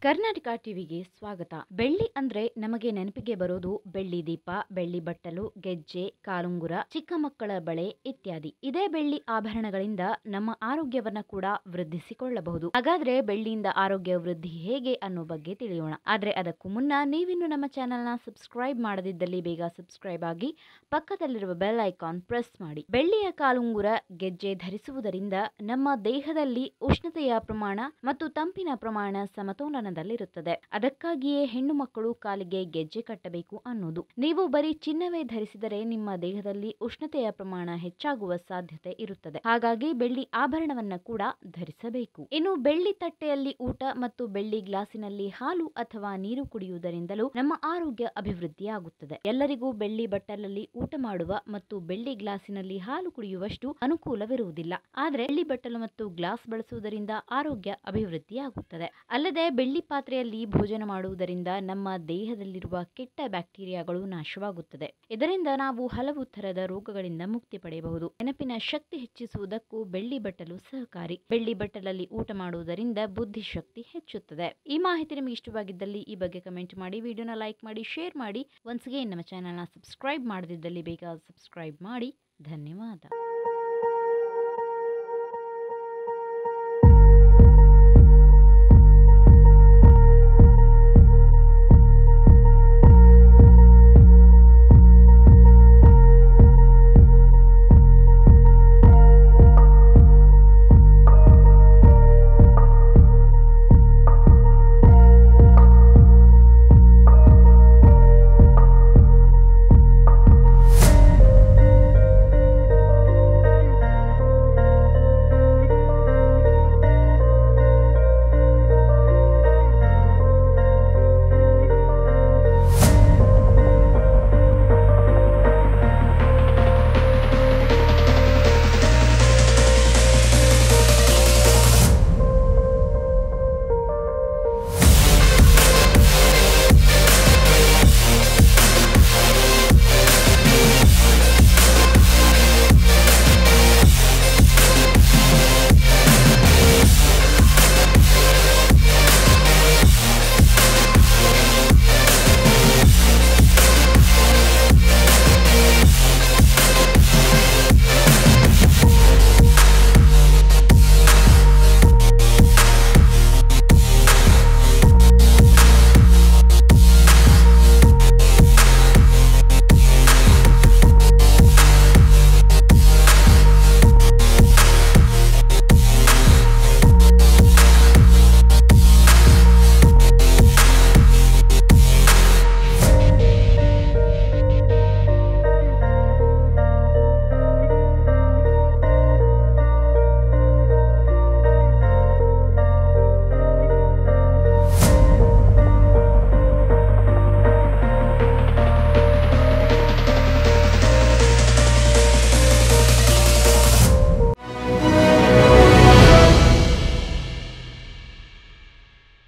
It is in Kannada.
ಕರ್ನಾಟಕ ಟಿವಿಗೆ ಸ್ವಾಗತ ಬೆಳ್ಳಿ ಅಂದ್ರೆ ನಮಗೆ ನೆನಪಿಗೆ ಬರೋದು ಬೆಳ್ಳಿ ದೀಪ ಬೆಳ್ಳಿ ಬಟ್ಟಲು ಗೆಜ್ಜೆ ಕಾಲುಂಗುರ ಚಿಕ್ಕ ಮಕ್ಕಳ ಬಳೆ ಇತ್ಯಾದಿ ಇದೇ ಬೆಳ್ಳಿ ಆಭರಣಗಳಿಂದ ನಮ್ಮ ಆರೋಗ್ಯವನ್ನ ಕೂಡ ವೃದ್ಧಿಸಿಕೊಳ್ಳಬಹುದು ಹಾಗಾದ್ರೆ ಬೆಳ್ಳಿಯಿಂದ ಆರೋಗ್ಯ ವೃದ್ಧಿ ಹೇಗೆ ಅನ್ನೋ ಬಗ್ಗೆ ತಿಳಿಯೋಣ ಆದ್ರೆ ಅದಕ್ಕೂ ಮುನ್ನ ನೀವಿನ್ನು ನಮ್ಮ ಚಾನೆಲ್ನ ಸಬ್ಸ್ಕ್ರೈಬ್ ಮಾಡದಿದ್ದಲ್ಲಿ ಬೇಗ ಸಬ್ಸ್ಕ್ರೈಬ್ ಆಗಿ ಪಕ್ಕದಲ್ಲಿರುವ ಬೆಲ್ ಐಕಾನ್ ಪ್ರೆಸ್ ಮಾಡಿ ಬೆಳ್ಳಿಯ ಕಾಲುಂಗುರ ಗೆಜ್ಜೆ ಧರಿಸುವುದರಿಂದ ನಮ್ಮ ದೇಹದಲ್ಲಿ ಉಷ್ಣತೆಯ ಪ್ರಮಾಣ ಮತ್ತು ತಂಪಿನ ಪ್ರಮಾಣ ಸಮತೋಲನದಲ್ಲಿರುತ್ತದೆ ಅದಕ್ಕಾಗಿಯೇ ಹೆಣ್ಣು ಮಕ್ಕಳು ಕಾಲಿಗೆ ಗೆಜ್ಜೆ ಕಟ್ಟಬೇಕು ಅನ್ನೋದು ನೀವು ಬರೀ ಚಿನ್ನವೇ ಧರಿಸಿದರೆ ನಿಮ್ಮ ದೇಹದಲ್ಲಿ ಉಷ್ಣತೆಯ ಪ್ರಮಾಣ ಹೆಚ್ಚಾಗುವ ಸಾಧ್ಯತೆ ಇರುತ್ತದೆ ಹಾಗಾಗಿ ಬೆಳ್ಳಿ ಆಭರಣವನ್ನ ಕೂಡ ಧರಿಸಬೇಕು ಇನ್ನು ಬೆಳ್ಳಿ ತಟ್ಟೆಯಲ್ಲಿ ಊಟ ಮತ್ತು ಬೆಳ್ಳಿ ಗ್ಲಾಸಿನಲ್ಲಿ ಹಾಲು ಅಥವಾ ನೀರು ಕುಡಿಯುವುದರಿಂದಲೂ ನಮ್ಮ ಆರೋಗ್ಯ ಅಭಿವೃದ್ಧಿಯಾಗುತ್ತದೆ ಎಲ್ಲರಿಗೂ ಬೆಳ್ಳಿ ಬಟ್ಟಲಲ್ಲಿ ಊಟ ಮಾಡುವ ಮತ್ತು ಬೆಳ್ಳಿ ಗ್ಲಾಸಿನಲ್ಲಿ ಹಾಲು ಕುಡಿಯುವಷ್ಟು ಅನುಕೂಲವಿರುವುದಿಲ್ಲ ಆದ್ರೆ ಬೆಳ್ಳಿ ಬಟ್ಟಲು ಮತ್ತು ಗ್ಲಾಸ್ ಬಳಸುವುದರಿಂದ ಆರೋಗ್ಯ ಅಭಿವೃದ್ಧಿಯಾಗುತ್ತದೆ ಅಲ್ಲದೆ ಬೆಳ್ಳಿ ಪಾತ್ರೆಯಲ್ಲಿ ಭೋಜನ ಮಾಡುವುದರಿಂದ ನಮ್ಮ ದೇಹದಲ್ಲಿರುವ ಕೆಟ್ಟ ಬ್ಯಾಕ್ಟೀರಿಯಾಗಳು ನಾಶವಾಗುತ್ತದೆ ಇದರಿಂದ ನಾವು ಹಲವು ತರದ ರೋಗಗಳಿಂದ ಮುಕ್ತಿ ಪಡೆಯಬಹುದು ನೆನಪಿನ ಶಕ್ತಿ ಹೆಚ್ಚಿಸುವುದಕ್ಕೂ ಬೆಳ್ಳಿ ಬಟ್ಟಲು ಸಹಕಾರಿ ಬೆಳ್ಳಿ ಬಟ್ಟಲಲ್ಲಿ ಊಟ ಮಾಡುವುದರಿಂದ ಬುದ್ಧಿಶಕ್ತಿ ಹೆಚ್ಚುತ್ತದೆ ಈ ಮಾಹಿತಿ ನಿಮಗೆ ಇಷ್ಟವಾಗಿದ್ದಲ್ಲಿ ಈ ಬಗ್ಗೆ ಕಮೆಂಟ್ ಮಾಡಿ ವಿಡಿಯೋನ ಲೈಕ್ ಮಾಡಿ ಶೇರ್ ಮಾಡಿ ಒನ್ಸ್ಗೆ ನಮ್ಮ ಚಾನೆಲ್ನ ಸಬ್ಸ್ಕ್ರೈಬ್ ಮಾಡದಿದ್ದಲ್ಲಿ ಬೇಗ ಸಬ್ಸ್ಕ್ರೈಬ್ ಮಾಡಿ ಧನ್ಯವಾದ